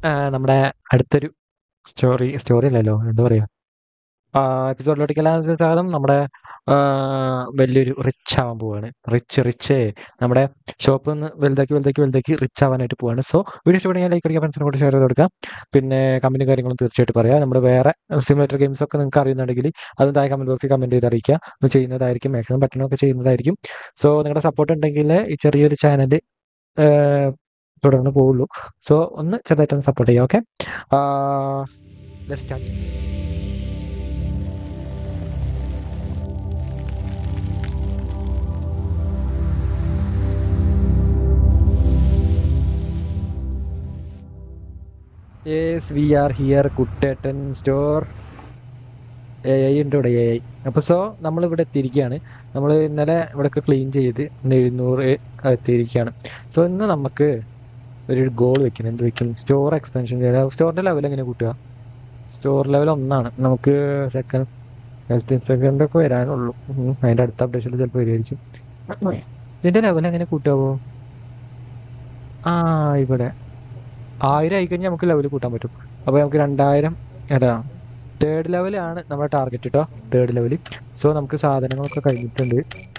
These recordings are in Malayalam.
ആ, നമ്മുടെ അടുത്തൊരു സ്റ്റോറി സ്റ്റോറി അല്ലല്ലോ എന്താ പറയുക എപ്പിസോഡിലോട്ടേക്കെല്ലാം സ്വാഗതം നമ്മുടെ ആ, വലിയൊരു റിച്ച് ആവാൻ പോവാണ് റിച്ച് റിച്ച് നമ്മുടെ ഷോപ്പ് നിന്ന് വലുതാക്കി വലുതാക്കി വലുതാക്കി റിച്ച് ആവാനായിട്ട് പോവാണ് സോ വീഡിയോ ഇഷ്ടപ്പെടുമെങ്കിൽ ലൈക്ക് അടിക്കുക ഫ്രണ്ട്സിനെ കൂടെ ഷെയർ ചെയ്ത് കൊടുക്കാം പിന്നെ കമ്പനി കാര്യങ്ങളും തീർച്ചയായിട്ടും പറയാം നമ്മൾ വേറെ സിമുലേറ്റർ ഗെയിംസ് ഒക്കെ നിങ്ങൾക്ക് അറിയുന്നുണ്ടെങ്കിൽ അതും താഴെ കമന്റ് ബോക്സിൽ കമന്റ് ചെയ്ത് അറിയിക്കുക അത് ചെയ്യുന്നതായിരിക്കും മാക്സിമം പറ്റണമൊക്കെ ചെയ്യുന്നതായിരിക്കും സോ നിങ്ങളുടെ സപ്പോർട്ട് ഉണ്ടെങ്കിൽ ഈ ചെറിയൊരു ചാനൽ തുടർന്ന് പോവുള്ളൂ സോ ഒന്ന് ചെറുതായിട്ടൊന്ന് സപ്പോർട്ട് ചെയ്യാം okay yes we are here Kuttettan store എ ഐ ഉണ്ട് ഇവിടെ എ ഐ അപ്പോൾ സോ നമ്മളിവിടെ എത്തിയിരിക്കുകയാണ് നമ്മൾ ഇന്നലെ ഇവിടെയൊക്കെ ക്ലീൻ ചെയ്ത് ഇന്ന് എഴുന്നൂറ് എത്തിയിരിക്കുകയാണ് സോ ഇന്ന് നമുക്ക് ഒരു ഗോൾ വെക്കണം എന്ത് വെക്കും സ്റ്റോർ എക്സ്പെൻഷൻ ചെയ്യാം സ്റ്റോറിൻ്റെ ലെവൽ എങ്ങനെ കൂട്ടുക സ്റ്റോർ ലെവൽ ഒന്നാണ് നമുക്ക് സെക്കൻഡ് ഹെൽത്ത് ഇൻസ്പെക്ടറിൻ്റെ ഒക്കെ വരാനുള്ളൂ ഉം, അതിൻ്റെ അടുത്ത അപ്ഡേഷനിൽ ചിലപ്പോൾ വരുമായിരിക്കും ഇതിൻ്റെ ലെവൽ എങ്ങനെ കൂട്ടാവോ ആ ഇവിടെ ആയിരം ആയിക്കഴിഞ്ഞാൽ നമുക്ക് ലെവൽ കൂട്ടാൻ പറ്റും അപ്പോൾ നമുക്ക് രണ്ടായിരം അല്ല തേർഡ് ലെവലാണ് നമ്മുടെ ടാർഗറ്റ് കേട്ടോ തേർഡ് ലെവൽ സോ നമുക്ക് സാധനങ്ങളൊക്കെ കഴിഞ്ഞിട്ടുണ്ട്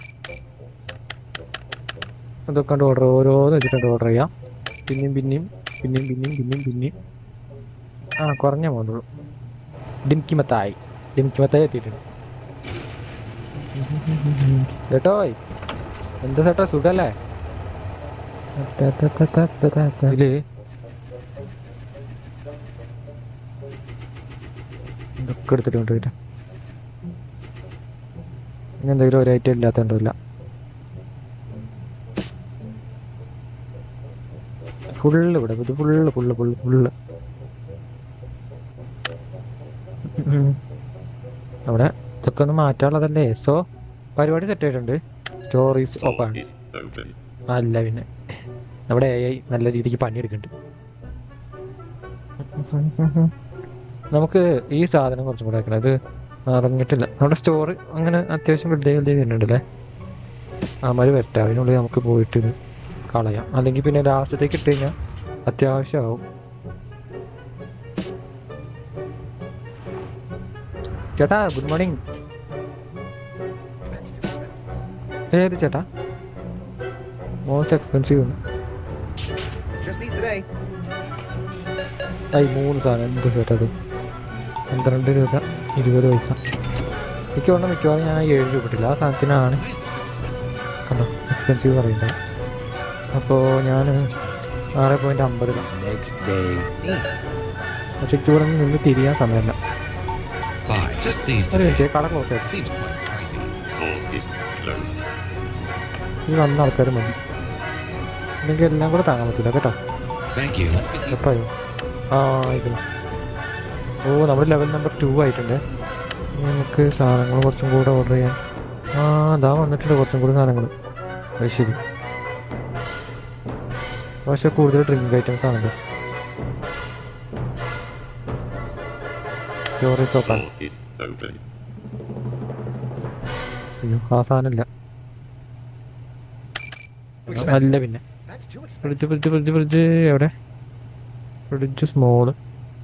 അതൊക്കെ കണ്ട് ഓർഡർ ഓരോന്ന് വെച്ചിട്ടുണ്ട് ഓർഡർ ചെയ്യാം പിന്നെയും പിന്നെയും പിന്നെയും പിന്നെയും പിന്നെയും പിന്നെയും ആ കുറഞ്ഞ മോഡുള്ളൂ ഡിംകിമത്തായി ഡിംകിമത്തായി എത്തിയിട്ടുണ്ട് ചേട്ടോ എന്താ ചേട്ടാ സുഖല്ലേ ഇതില് ഇതൊക്കെ എടുത്തിട്ട് കൊണ്ടുപോയിട്ട് ഇനി എന്തെങ്കിലും ഒരു ഐറ്റം ഇല്ലാത്തതുണ്ടല്ല ഫുള്ള് ഇവിടെ ഇത് ഫുള്ള് ഫുള്ള് ഫുള്ള് ഫുള്ള് അവിടെ ഇതൊക്കെ ഒന്ന് മാറ്റാനുള്ളതല്ലേ സോ പരിപാടി സെറ്റ് ആയിട്ടുണ്ട് സ്റ്റോറീസ് ഓപ്പൺ is open. അല്ല പിന്നെ നമ്മുടെ എ ഐ നല്ല രീതിക്ക് പണിയെടുക്കുന്നുണ്ട് നമുക്ക് ഈ സാധനം കുറച്ചും കൂടെ വെക്കണം ഇത് അറിഞ്ഞിട്ടില്ല നമ്മുടെ സ്റ്റോർ അങ്ങനെ അത്യാവശ്യം വലുതായി വലുതായി വരുന്നുണ്ടല്ലേ അമര് വരട്ടെ അതിനുള്ളിൽ നമുക്ക് പോയിട്ട് ഇത് കളയാം അല്ലെങ്കിൽ പിന്നെ ലാസ്റ്റത്തേക്ക് ഇട്ട് കഴിഞ്ഞാൽ അത്യാവശ്യമാവും ചേട്ടാ ഗുഡ് മോർണിംഗ് ഏത് ചേട്ടാ most expensive Just these today. ഐ മൂന്ന് സാധനം എന്ത് സെറ്റ് അത് പന്ത്രണ്ട് രൂപ ഇരുപത് പൈസ എനിക്ക് വേണം മിക്കവാറും ഞാൻ ആ ഏഴ് രൂപ ഇട്ടില്ല ആ സാധനത്തിനാണ് Why is this so expensive? കണ്ടോ എക്സ്പെൻസീവ് പറയുന്നത് അപ്പോൾ ഞാൻ ആറ് പോയിൻറ്റ് അമ്പത് Next day. പക്ഷെ എനിക്ക് ഇവിടെ നിന്ന് തിരിയാൻ സമയമില്ല Buy just these ഒരു today. മിനിറ്റ് കട ക്ലോസ് ആയി Seems quite pricey. Store is closed. ഈ വന്ന ആൾക്കാർ മതി അല്ലെങ്കിൽ എല്ലാം കൂടെ താങ്ങാൻ പറ്റില്ല കേട്ടോ Thank you. Let's get these. എപ്പോഴോ ആ ഇത് ഓ നമ്മുടെ ലെവൽ നമ്പർ ടു ആയിട്ടുണ്ട് ഇനി നമുക്ക് സാധനങ്ങൾ കുറച്ചും കൂടെ ഓർഡർ ചെയ്യാൻ ആ അതാ വന്നിട്ടുണ്ട് കുറച്ചും കൂടി സാധനങ്ങൾ അത് ശരി പക്ഷെ കൂടുതൽ ഡ്രിങ്ക് ഐറ്റംസ് ആണല്ലോ സ്റ്റോറി സോപ്പാണ് Store is open. അയ്യോ ആ സാധനമില്ല Expensive. അല്ല പിന്നെ That's too expensive. Fridge fridge fridge fridge എവിടെ ഫ്രിഡ്ജ് സ്മോള്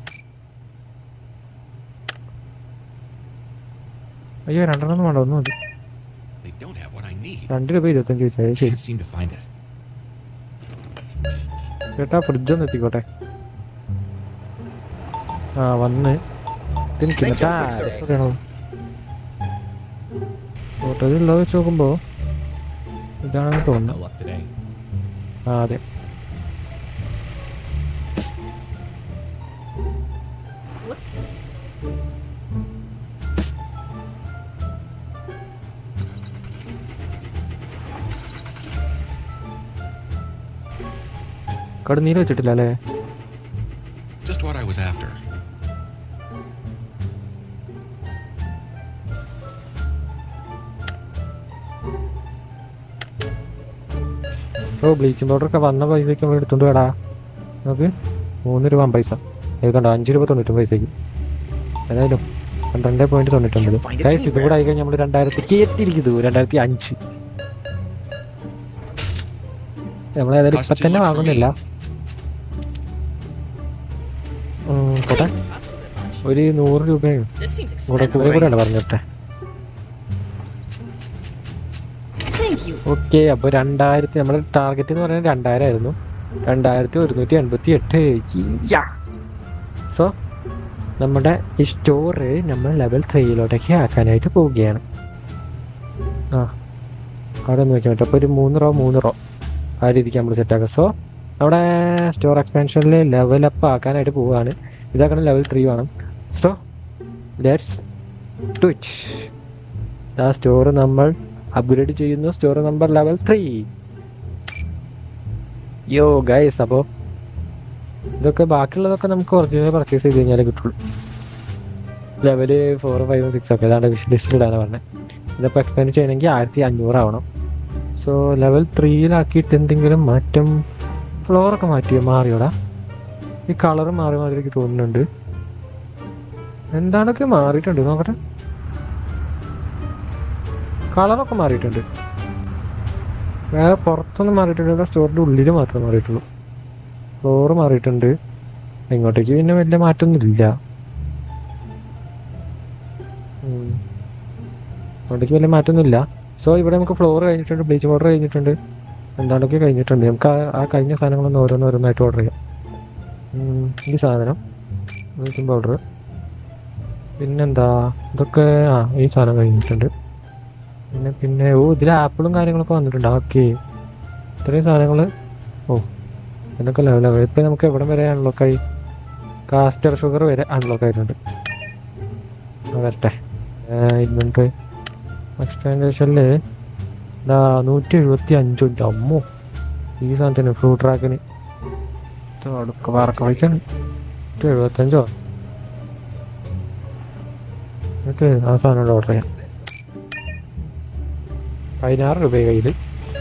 അയ്യോ രണ്ടെണ്ണം വേണ്ട ഒന്നും മതി They don't have what I need. രണ്ട് രൂപ ഇരുപത്തഞ്ച് പൈസ അത് ശരി Can't seem to find it. ചേട്ടാ ഫ്രിഡ്ജ് ഒന്ന് എത്തിക്കോട്ടെ ആ വന്ന് Thank you, sir. ഫോട്ടോയിലുള്ളത് വെച്ച് നോക്കുമ്പോ ഇതാണെന്ന് No തോന്നുന്നു luck today. ആ അതെ കടന്നീര് വെച്ചിട്ടില്ല അല്ലേ Just what I was after. ഓ ബ്ലീച്ചിങ് പൗഡർ ഒക്കെ വന്ന പൈസയ്ക്ക് നമ്മൾ എടുത്തോണ്ട് വേടാ നമുക്ക് മൂന്ന് രൂപ പൈസ ഇത് കണ്ടോ അഞ്ച് രൂപ തൊണ്ണൂറ്റൊമ്പത് പൈസയ്ക്ക് ഏതായാലും പന്ത്രണ്ട് പോയിന്റ് തൊണ്ണൂറ്റൊമ്പത് ഗൈസ് ഇത് കൂടെ ആയിക്കഴിഞ്ഞാൽ നമ്മൾ രണ്ടായിരത്തി എത്തിയിരിക്കുന്നത് രണ്ടായിരത്തി അഞ്ച് നമ്മൾ ഏതായാലും ഇപ്പൊ തന്നെ വാങ്ങുന്നില്ല ഒരു നൂറ് രൂപയും This seems കൂടെ expensive. കൂടെ കൂടെയാണ് പറഞ്ഞിട്ടെ Thank you. ഓക്കെ അപ്പോൾ രണ്ടായിരത്തി നമ്മുടെ ടാർഗറ്റ് എന്ന് പറയുന്നത് രണ്ടായിരം ആയിരുന്നു രണ്ടായിരത്തി ഒരുന്നൂറ്റി എൺപത്തി എട്ട് സോ നമ്മുടെ ഈ സ്റ്റോറ് നമ്മൾ ലെവൽ ത്രീയിലോട്ടേക്ക് ആക്കാനായിട്ട് പോവുകയാണ് ആ അവിടെ ഒന്ന് വെക്കാൻ പറ്റും അപ്പോൾ ഒരു മൂന്ന് റോ മൂന്ന് റോ ആ രീതിക്ക് നമ്മൾ സെറ്റാക്കാം സോ നമ്മുടെ സ്റ്റോർ എക്സ്പാൻഷനിൽ ലെവൽ അപ്പ് ആക്കാനായിട്ട് പോവുകയാണ് ഇതാക്കണം ലെവൽ ത്രീ വേണം സോ ലെറ്റ്സ് ടു ഇറ്റ് ആ സ്റ്റോർ നമ്മൾ അപ്ഗ്രേഡ് ചെയ്യുന്നു store number level three yo guys അപ്പോൾ ഇതൊക്കെ ബാക്കിയുള്ളതൊക്കെ നമുക്ക് ഒറിജിനൽ പർച്ചേസ് ചെയ്ത് കഴിഞ്ഞാലേ കിട്ടുള്ളൂ ലെവല് ഫോർ ഫൈവ് സിക്സ് ഒക്കെ ഏതാണ്ട് വിഷ് ലിസ്റ്റിൽ ഇടാനാണ് പറഞ്ഞത് ഇതിപ്പോൾ എക്സ്പാൻഡ് ചെയ്യണമെങ്കിൽ ആയിരത്തി അഞ്ഞൂറാവണം സോ ലെവൽ ത്രീയിലാക്കിയിട്ട് എന്തെങ്കിലും മാറ്റം ഫ്ലോറൊക്കെ മാറ്റിയോ മാറിയോടാ ഈ കളർ മാറി മാറി എനിക്ക് തോന്നുന്നുണ്ട് എന്താണൊക്കെ മാറിയിട്ടുണ്ട് നോക്കട്ടെ കളറൊക്കെ മാറിയിട്ടുണ്ട് വേറെ പുറത്തൊന്നും മാറിയിട്ടില്ല സ്റ്റോറിൻ്റെ ഉള്ളിൽ മാത്രമേ മാറിയിട്ടുള്ളൂ ഫ്ലോറ് മാറിയിട്ടുണ്ട് ഇങ്ങോട്ടേക്ക് പിന്നെ വലിയ മാറ്റമൊന്നും ഇല്ല ഉം. ഇങ്ങോട്ടേക്ക് വലിയ മാറ്റമൊന്നും ഇല്ല സോ ഇവിടെ നമുക്ക് ഫ്ലോർ കഴിഞ്ഞിട്ടുണ്ട് ബ്ലീച്ച് പൗഡർ കഴിഞ്ഞിട്ടുണ്ട് എന്താണ്ടൊക്കെ കഴിഞ്ഞിട്ടുണ്ട് നമുക്ക് ആ- ആ കഴിഞ്ഞ സാധനങ്ങളൊന്നും ഓരോന്നോരോന്നായിട്ട് ഓർഡർ ചെയ്യാം ഉം, ഈ സാധനം ബ്ലീച്ചിങ് പൗഡർ പിന്നെന്താ ഇതൊക്കെ ആ ഈ സാധനം കഴിഞ്ഞിട്ടുണ്ട് പിന്നെ പിന്നെ ഓ ഇതിൽ ആപ്പിളും കാര്യങ്ങളൊക്കെ വന്നിട്ടുണ്ട് ഓക്കെ ഇത്രയും സാധനങ്ങൾ ഓ ഇതിനൊക്കെ ലെവലാവും ഇപ്പം നമുക്ക് എവിടെ വരെ അൺലോക്ക് ആയി കാസ്റ്റർ ഷുഗർ വരെ അൺലോക്ക് ആയിട്ടുണ്ട് ആ, വരട്ടെ ഇന്നുണ്ട് എക്സ്പാൻഡേഷനിൽ ഇതാ നൂറ്റി എഴുപത്തി അഞ്ചുണ്ട് അമ്മോ ഈ സാധനത്തിന് ഫ്രൂട്ട് ട്രാക്കിന് അടുക്ക വറക്ക പൈസയാണ് നൂറ്റി എഴുപത്തഞ്ചോ ഓക്കെ ആ സാധനം ഓർഡർ ചെയ്യാം പതിനാറ് രൂപ കയ്യിൽ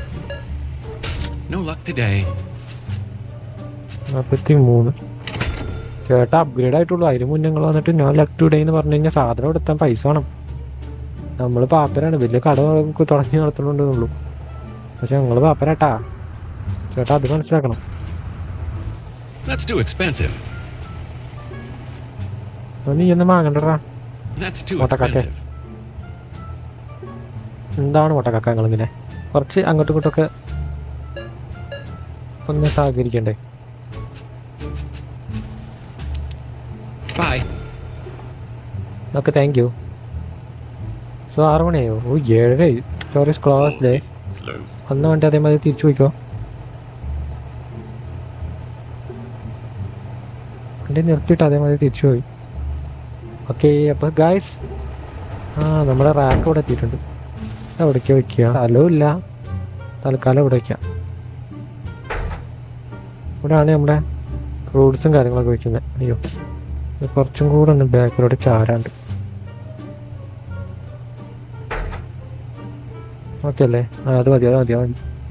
No luck today. നാൽപ്പത്തി മൂന്ന് ചേട്ടാ അപ്ഗ്രേഡ് ആയിട്ടുള്ളൂ അതിന് മുന്നേ നിങ്ങൾ വന്നിട്ട് ഞാൻ ലക്ക് ടുഡേ എന്ന് പറഞ്ഞു കഴിഞ്ഞാൽ സാധനം എടുത്താൻ പൈസ വേണം നമ്മൾ പാപ്പരാണ് വലിയ കട നമുക്ക് തുടങ്ങി നടത്തുന്നുണ്ടെന്നുള്ളൂ പക്ഷെ ഞങ്ങൾ പാപ്പരാട്ടാ ചേട്ടാ അത് മനസ്സിലാക്കണം That's too expensive. അത് നീ ഒന്ന് വാങ്ങണ്ടടാ That's too What a caca. expensive. എന്താണ് മുട്ടക്കക്ക നിങ്ങളിങ്ങനെ കുറച്ച് അങ്ങോട്ടും ഇങ്ങോട്ടൊക്കെ ഒന്ന് സഹകരിക്കണ്ടേ Bye. Okay thank you so ആറ് മണിയായോ ഓ ഏഴര സ്റ്റോറേജ് ക്ലോസ് ഡേ Close. അന്ന് വേണ്ടി അതേമാതിരി തിരിച്ചു പോയിക്കോ വണ്ടി നിർത്തിയിട്ട് അതേമാതിരി തിരിച്ചു പോയി ഓക്കെ അപ്പോൾ ഗായ്സ് ആ നമ്മുടെ റാക്ക് ഇവിടെ എത്തിയിട്ടുണ്ട് എവിടേക്ക് വയ്ക്കുക സ്ഥലവും ഇല്ല തൽക്കാലം ഇവിടെ വയ്ക്കാം ഇവിടെയാണ് നമ്മുടെ ഫ്രൂട്ട്സും കാര്യങ്ങളൊക്കെ വെക്കുന്നത് അയ്യോ ഇത് കുറച്ചും കൂടെ ഒന്ന് ബാക്കിലോട്ട് ചാരാണ്ട് ഓക്കെ അല്ലേ ആ അത് മതി അത് മതി അത് മതി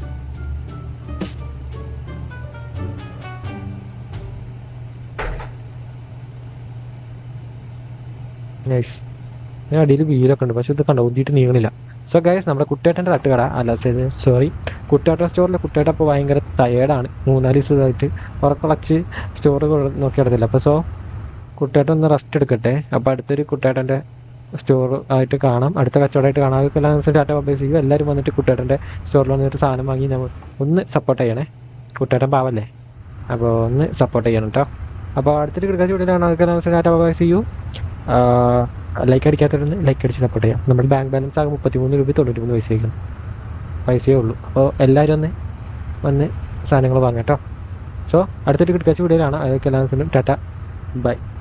നൈസ് ഞാൻ അടിയിൽ വീലൊക്കെ ഉണ്ട് പക്ഷെ ഇത് കണ്ടോ ഊതിയിട്ട് നീങ്ങണില്ല സോ ഗൈസ് നമ്മുടെ കുട്ടേട്ടൻ്റെ തട്ടുകട അല്ല സോറി കുട്ടേട്ട സ്റ്റോറിൽ കുട്ടേട്ട ഇപ്പോൾ ഭയങ്കര ടയേർഡാണ് മൂന്നാല് ദിവസമായിട്ട് ഉറക്കളച്ച് സ്റ്റോർ നോക്കി നടത്തില്ല അപ്പോൾ സോ കുട്ടേട്ടൻ ഒന്ന് റെസ്റ്റ് എടുക്കട്ടെ അപ്പോൾ അടുത്തൊരു കുട്ടേട്ടൻ്റെ സ്റ്റോർ ആയിട്ട് കാണാം അടുത്ത കച്ചവടമായിട്ട് കാണാം അതൊക്കെ എല്ലാം ടാറ്റ പബ്ലിക് ചെയ്യും എല്ലാവരും വന്നിട്ട് കുട്ടേട്ടൻ്റെ സ്റ്റോറിൽ വന്നിട്ട് സാധനം വാങ്ങി നമ്മൾ ഒന്ന് സപ്പോർട്ട് ചെയ്യണേ കുട്ടേട്ടൻ പാവല്ലേ അപ്പോൾ ഒന്ന് സപ്പോർട്ട് ചെയ്യണം കേട്ടോ അപ്പോൾ അടുത്തൊരു കിടക്കാച്ച വീട്ടിലാണ് അതൊക്കെ ടാറ്റ പബ്ലിക് ചെയ്യൂ ലൈക്ക് അടിക്കാത്തവരൊന്ന് ലൈക്ക് അടിച്ച് സപ്പോർട്ട് ചെയ്യാം നമ്മുടെ ബാങ്ക് ബാലൻസ് ആകെ മുപ്പത്തിമൂന്ന് രൂപ തൊണ്ണൂറ്റി മൂന്ന് പൈസയ്ക്കും പൈസയേ ഉള്ളൂ അപ്പോൾ എല്ലാവരും ഒന്ന് വന്ന് സാധനങ്ങൾ വാങ്ങാം കേട്ടോ സോ അടുത്തൊരു കിടക്കാച്ച വീഡിയോയിലാണ് അതൊക്കെ എല്ലാവർക്കും ടാറ്റ ബൈ